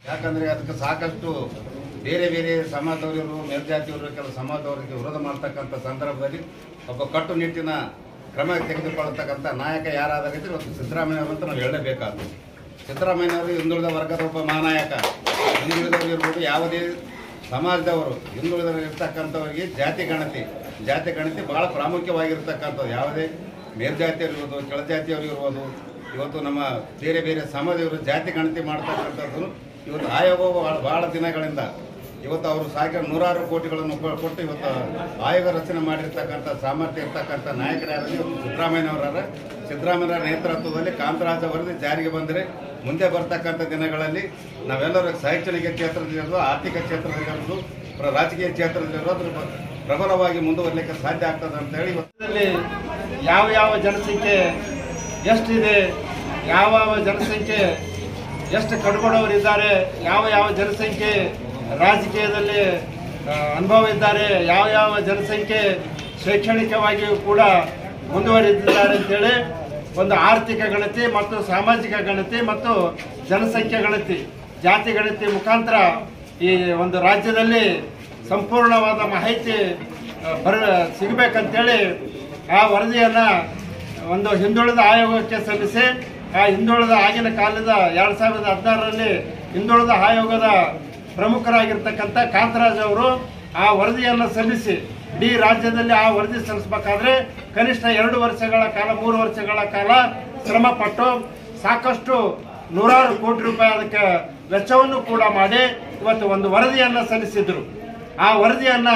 ಯಾಕಂದ್ರೆ ಅದಕ್ಕೆ ಸಾಕಷ್ಟು ಬೇರೆ ಬೇರೆ ಸಮಾಜದವರು ಮೇಲ್ಜಾತಿಯವರು ಕೆಲವು ಸಮಾಜದವರಿಗೆ ವಿರೋಧ ಮಾಡ್ತಕ್ಕಂಥ ಸಂದರ್ಭದಲ್ಲಿ ಒಬ್ಬ ಕಟ್ಟುನಿಟ್ಟಿನ ಕ್ರಮ ತೆಗೆದುಕೊಳ್ಳತಕ್ಕಂಥ ನಾಯಕ ಯಾರಾದರಿದ್ರೆ ಇವತ್ತು ಸಿದ್ದರಾಮಯ್ಯ ಅವರು ಅಂತ ನಾವು ಹೇಳಲೇಬೇಕಾಗ್ತದೆ ಸಿದ್ದರಾಮಯ್ಯನವರು ಹಿಂದುಳಿದ ವರ್ಗದ ಒಬ್ಬ ಮಹಾನಾಯಕ ಹಿಂದುಳಿದವರು ಇರ್ಬೋದು ಯಾವುದೇ ಸಮಾಜದವರು ಹಿಂದುಳಿದವರು ಇರ್ತಕ್ಕಂಥವರಿಗೆ ಜಾತಿ ಗಣತಿ ಜಾತಿ ಗಣತಿ ಬಹಳ ಪ್ರಾಮುಖ್ಯವಾಗಿರ್ತಕ್ಕಂಥದ್ದು ಯಾವುದೇ ಮೇಲ್ಜಾತಿಯವರು ಇರ್ಬೋದು ಕೆಳಜಾತಿಯವರು ಇರ್ಬೋದು ಇವತ್ತು ನಮ್ಮ ಬೇರೆ ಬೇರೆ ಸಮಾಜದವರು ಜಾತಿ ಗಣತಿ ಮಾಡ್ತಕ್ಕಂಥದ್ದು ಇವತ್ತು ಆಯೋಗವು ಬಹಳ ಬಹಳ ದಿನಗಳಿಂದ ಇವತ್ತು ಅವರು ಸಾವಿರ ನೂರಾರು ಕೋಟಿಗಳನ್ನು ಕೊ- ಕೊಟ್ಟು ಇವತ್ತು ಆಯೋಗ ರಚನೆ ಮಾಡಿರ್ತಕ್ಕಂಥ ಸಾಮರ್ಥ್ಯ ಇರ್ತಕ್ಕಂಥ ನಾಯಕರು ಯಾರು ಇವತ್ತು ಸಿದ್ದರಾಮಯ್ಯನವರ ಸಿದ್ದರಾಮಯ್ಯರ ನೇತೃತ್ವದಲ್ಲಿ ಕಾಂತರಾಜ ವರದಿ ಜಾರಿಗೆ ಬಂದರೆ ಮುಂದೆ ಬರ್ತಕ್ಕಂಥ ದಿನಗಳಲ್ಲಿ ನಾವೆಲ್ಲರೂ ಶೈಕ್ಷಣಿಕ ಕ್ಷೇತ್ರದಲ್ಲಿರೋದು ಆರ್ಥಿಕ ಕ್ಷೇತ್ರದಲ್ಲಿರೋದು ಪ್ರ- ರಾಜಕೀಯ ಕ್ಷೇತ್ರದಲ್ಲಿರೋದು ಪ್ರಬಲವಾಗಿ ಮುಂದುವರಲಿಕ್ಕೆ ಸಾಧ್ಯ ಆಗ್ತದೆ ಅಂತ ಹೇಳಿ ಇವತ್ತು ರಾಜ್ಯದಲ್ಲಿ ಯಾವ ಯಾವ ಜನಸಂಖ್ಯೆ ಎಷ್ಟಿದೆ ಯಾವ ಯಾವ ಜನಸಂಖ್ಯೆ ಎಷ್ಟು ಕಡ್ಕೊಡೋರಿದ್ದಾರೆ ಯಾವ ಯಾವ ಜನಸಂಖ್ಯೆ ರಾಜಕೀಯದಲ್ಲಿ ಆ, ಅನುಭವ ಇದ್ದಾರೆ ಯಾವ ಯಾವ ಜನಸಂಖ್ಯೆ ಶೈಕ್ಷಣಿಕವಾಗಿಯೂ ಕೂಡ ಮುಂದುವರಿದಿದ್ದಾರೆ ಅಂತೇಳಿ ಒಂದು ಆರ್ಥಿಕ ಗಣತಿ ಮತ್ತು ಸಾಮಾಜಿಕ ಗಣತಿ ಮತ್ತು ಜನಸಂಖ್ಯೆ ಗಣತಿ ಜಾತಿ ಗಣತಿ ಮುಖಾಂತರ ಈ ಒಂದು ರಾಜ್ಯದಲ್ಲಿ ಸಂಪೂರ್ಣವಾದ ಮಾಹಿತಿ ಆ, ಬರ ಸಿಗಬೇಕಂತೇಳಿ ಆ ವರದಿಯನ್ನು ಒಂದು ಹಿಂದುಳಿದ ಆಯೋಗಕ್ಕೆ ಸಲ್ಲಿಸಿ ಆ ಹಿಂದುಳಿದ ಆಗಿನ ಕಾಲದ ಎರಡು ಸಾವಿರದ ಹದಿನಾರರಲ್ಲಿ ಹಿಂದುಳಿದ ಆಯೋಗದ ಪ್ರಮುಖರಾಗಿರ್ತಕ್ಕಂಥ ಕಾಂತರಾಜ್ ಅವರು ಆ ವರದಿಯನ್ನು ಸಲ್ಲಿಸಿ ಇಡೀ ರಾಜ್ಯದಲ್ಲಿ ಆ ವರದಿ ಸಲ್ಲಿಸಬೇಕಾದ್ರೆ ಕನಿಷ್ಠ ಎರಡು ವರ್ಷಗಳ ಕಾಲ ಮೂರು ವರ್ಷಗಳ ಕಾಲ ಶ್ರಮ ಪಟ್ಟು ಸಾಕಷ್ಟು ನೂರಾರು ಕೋಟಿ ರೂಪಾಯಿ ಅದಕ್ಕೆ ವೆಚ್ಚವನ್ನು ಕೂಡ ಮಾಡಿ ಇವತ್ತು ಒಂದು ವರದಿಯನ್ನು ಸಲ್ಲಿಸಿದ್ರು ಆ ವರದಿಯನ್ನ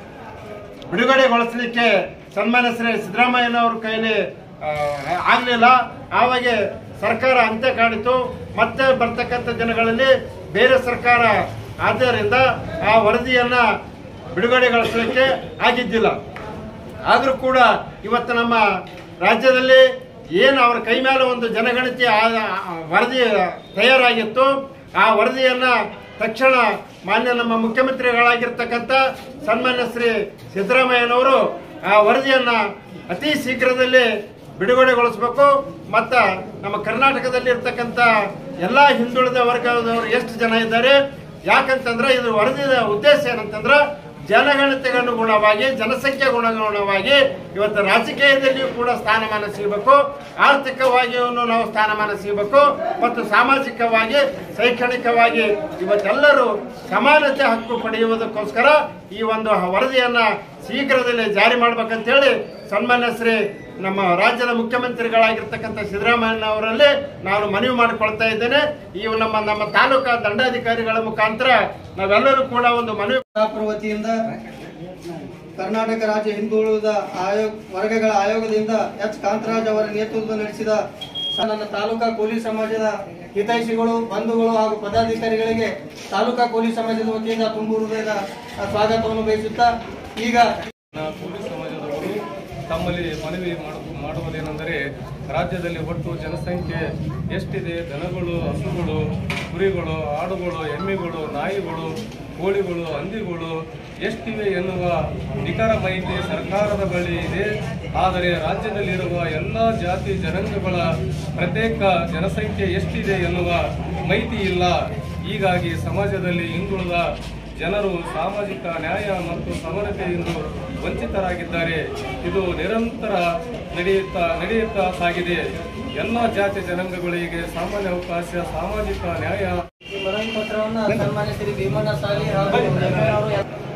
ಬಿಡುಗಡೆಗೊಳಿಸಲಿಕ್ಕೆ ಸನ್ಮಾನ್ಯ ಶ್ರೀ ಸಿದ್ದರಾಮಯ್ಯನವ್ರ ಕೈಲಿ ಆ, ಆಗ್ಲಿಲ್ಲ ಆವಾಗ ಸರ್ಕಾರ ಅಂತ್ಯ ಕಾಣಿತು ಮತ್ತೆ ಬರ್ತಕ್ಕಂಥ ದಿನಗಳಲ್ಲಿ ಬೇರೆ ಸರ್ಕಾರ ಆದ್ದರಿಂದ ಆ ವರದಿಯನ್ನ ಬಿಡುಗಡೆಗೊಳಿಸಲಿಕ್ಕೆ ಆಗಿದ್ದಿಲ್ಲ ಆದರೂ ಕೂಡ ಇವತ್ತು ನಮ್ಮ ರಾಜ್ಯದಲ್ಲಿ ಏನು ಅವರ ಕೈ ಮೇಲೆ ಒಂದು ಜನಗಣತಿ ಆ- ಆ ವರದಿ ತಯಾರಾಗಿತ್ತು ಆ ವರದಿಯನ್ನ ತಕ್ಷಣ ಮಾನ್ಯ ನಮ್ಮ ಮುಖ್ಯಮಂತ್ರಿಗಳಾಗಿರ್ತಕ್ಕಂಥ ಸನ್ಮಾನ್ಯ ಶ್ರೀ ಸಿದ್ದರಾಮಯ್ಯನವರು ಆ ವರದಿಯನ್ನ ಅತಿ ಶೀಘ್ರದಲ್ಲಿ ಬಿಡುಗಡೆಗೊಳಿಸಬೇಕು ಮತ್ತ ನಮ್ಮ ಕರ್ನಾಟಕದಲ್ಲಿ ಇರ್ತಕ್ಕಂಥ ಎಲ್ಲಾ ಹಿಂದುಳಿದ ವರ್ಗದವರು ಎಷ್ಟು ಜನ ಇದ್ದಾರೆ ಯಾಕಂತಂದ್ರೆ ಇದು ವರದಿಯ ಉದ್ದೇಶ ಏನಂತಂದ್ರೆ ಜನಗಣತಿಗೆ ಅನುಗುಣವಾಗಿ ಜನಸಂಖ್ಯೆಗೆ ಅನುಗುಣವಾಗಿ ಇವತ್ತು ರಾಜಕೀಯದಲ್ಲಿಯೂ ಕೂಡ ಸ್ಥಾನಮಾನ ಸಿಗಬೇಕು ಆರ್ಥಿಕವಾಗಿಯೂ ನಾವು ಸ್ಥಾನಮಾನ ಸಿಗಬೇಕು ಮತ್ತು ಸಾಮಾಜಿಕವಾಗಿ ಶೈಕ್ಷಣಿಕವಾಗಿ ಇವತ್ತೆಲ್ಲರೂ ಸಮಾನತೆ ಹಕ್ಕು ಪಡೆಯುವುದಕ್ಕೋಸ್ಕರ ಈ ಒಂದು ವರದಿಯನ್ನ ಶೀಘ್ರದಲ್ಲಿ ಜಾರಿ ಮಾಡ್ಬೇಕಂತೇಳಿ ಸನ್ಮಾನ್ಯ ಶ್ರೀ ನಮ್ಮ ರಾಜ್ಯದ ಮುಖ್ಯಮಂತ್ರಿಗಳಾಗಿರ್ತಕ್ಕಂಥ ಸಿದ್ದರಾಮಯ್ಯ ಅವರಲ್ಲಿ ನಾನು ಮನವಿ ಮಾಡಿಕೊಳ್ತಾ ಇದ್ದೇನೆ ಈ ನಮ್ಮ ನಮ್ಮ ತಾಲೂಕಾ ದಂಡಾಧಿಕಾರಿಗಳ ಮುಖಾಂತರ ನಾವೆಲ್ಲರೂ ಕೂಡ ಒಂದು ಮನವಿ ಬಿಜಾಪುರ ವತಿಯಿಂದ ಕರ್ನಾಟಕ ರಾಜ್ಯ ಹಿಂದುಳಿದ ಆಯೋಗ ವರ್ಗಗಳ ಆಯೋಗದಿಂದ ಎಚ್ ಕಾಂತರಾಜ್ ಅವರ ನೇತೃತ್ವ ನಡೆಸಿದ ಸ- ನನ್ನ ತಾಲೂಕಾ ಕೂಲಿ ಸಮಾಜದ ಹಿತೈಷಿಗಳು ಬಂಧುಗಳು ಹಾಗೂ ಪದಾಧಿಕಾರಿಗಳಿಗೆ ತಾಲೂಕಾ ಕೂಲಿ ಸಮಾಜದ ವತಿಯಿಂದ ತುಂಬು ಹೃದಯದ ಸ್ವಾಗತವನ್ನು ಬಯಸುತ್ತಾ ಈಗ ಕೂಲಿ ಸಮಾಜದವರು ತಮ್ಮಲ್ಲಿ ಮನವಿ ಮಾಡು- ಮಾಡುವುದೇನೆಂದರೆ ರಾಜ್ಯದಲ್ಲಿ ಒಟ್ಟು ಜನಸಂಖ್ಯೆ ಎಷ್ಟಿದೆ ದನಗಳು ಹಸುಗಳು ಕುರಿಗಳು ಆಡುಗಳು ಎಮ್ಮೆಗಳು ನಾಯಿಗಳು ಕೋಳಿಗಳು ಹಂದಿಗಳು ಎಷ್ಟಿವೆ ಎನ್ನುವ ನಿಖರ ಮಾಹಿತಿ ಸರ್ಕಾರದ ಬಳಿ ಇದೆ ಆದರೆ ರಾಜ್ಯದಲ್ಲಿರುವ ಎಲ್ಲ ಜಾತಿ ಜನಾಂಗಗಳ ಪ್ರತ್ಯೇಕ ಜನಸಂಖ್ಯೆ ಎಷ್ಟಿದೆ ಎನ್ನುವ ಮಾಹಿತಿ ಇಲ್ಲ ಹೀಗಾಗಿ ಸಮಾಜದಲ್ಲಿ ಹಿಂದುಳಿದ ಜನರು ಸಾಮಾಜಿಕ ನ್ಯಾಯ ಮತ್ತು ಸಮಾನತೆಯಿಂದ ವಂಚಿತರಾಗಿದ್ದಾರೆ ಇದು ನಿರಂತರ ನಡೆಯುತ್ತಾ ನಡೆಯುತ್ತಾ ಸಾಗಿದೆ ಎಲ್ಲ ಜಾತಿ ಜನಾಂಗಗಳಿಗೆ ಸಾಮಾನ್ಯ ಅವಕಾಶ ಸಾಮಾಜಿಕ ನ್ಯಾಯ ಈ ಮನವಿ ಪತ್ರವನ್ನು ಸನ್ಮಾನ್ಯ ಶ್ರೀ ಭೀಮಣ್ಣ ಸಾಲಿ ಹಾಗೂ ಎಂ.ಎಲ್. ಅವರು